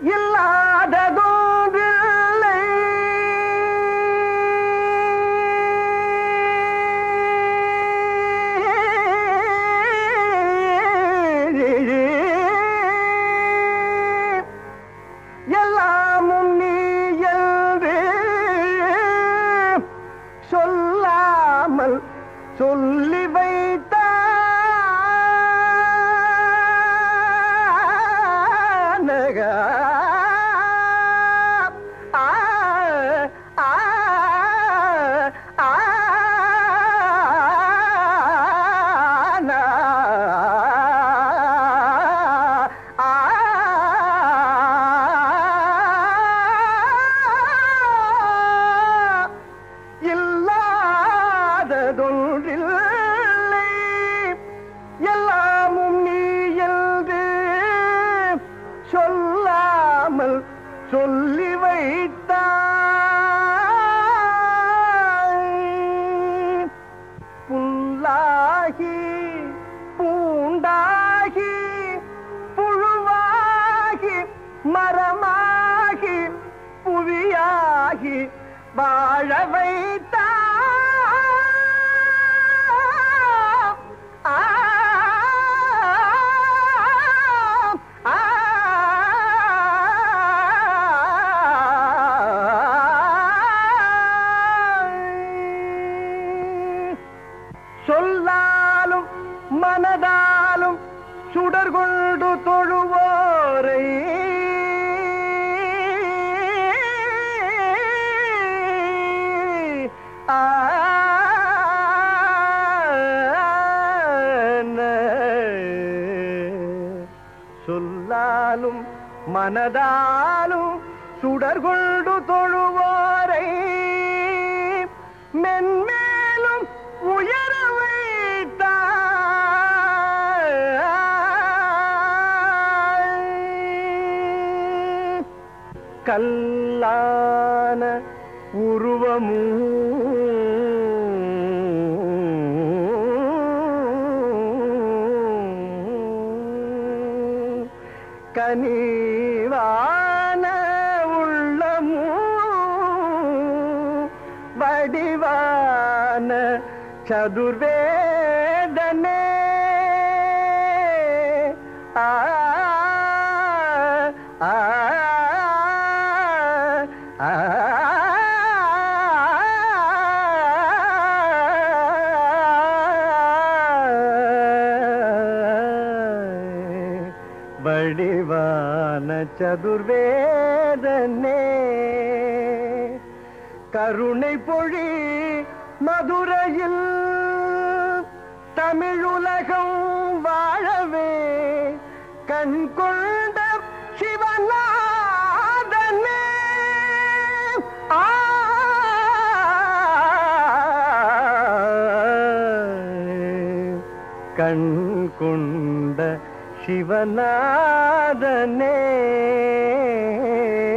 இல்லாததோன்றில்லை எல்லாமும் நீ என்று சொல்லாமல் சொல்லி வைத்தானக ஆ ஆ ஆ இல்லாததொன்றில்லை எல்லாமும் நீ என்று சொல்லாமல் சொல்லி வைத்தாய் புல்லாகி பூண்டாகி புழுவாகி மரமாகி புவியாகி வாழ வைத்தா சொல்லாலும் மனதாலும் சுடர் கொண்டு தொழுவோரை சொல்லாலும் மனதாலும் சுடர் கொண்டு தொழுவோரை மென்மேலும் உயர வைத்தாய் கல்லான உருவமும் கனிவான உள்ளமும் வடிவான சதுர்வேதனே ஆ ஆ ஆ வடிவான சதுர்வேதனே கருணை பொழி மதுரையில் தமிழுலகம் வாழவே கண் கொண்ட சிவநாதனே ஆ கண் கொண்ட சிவநாதனே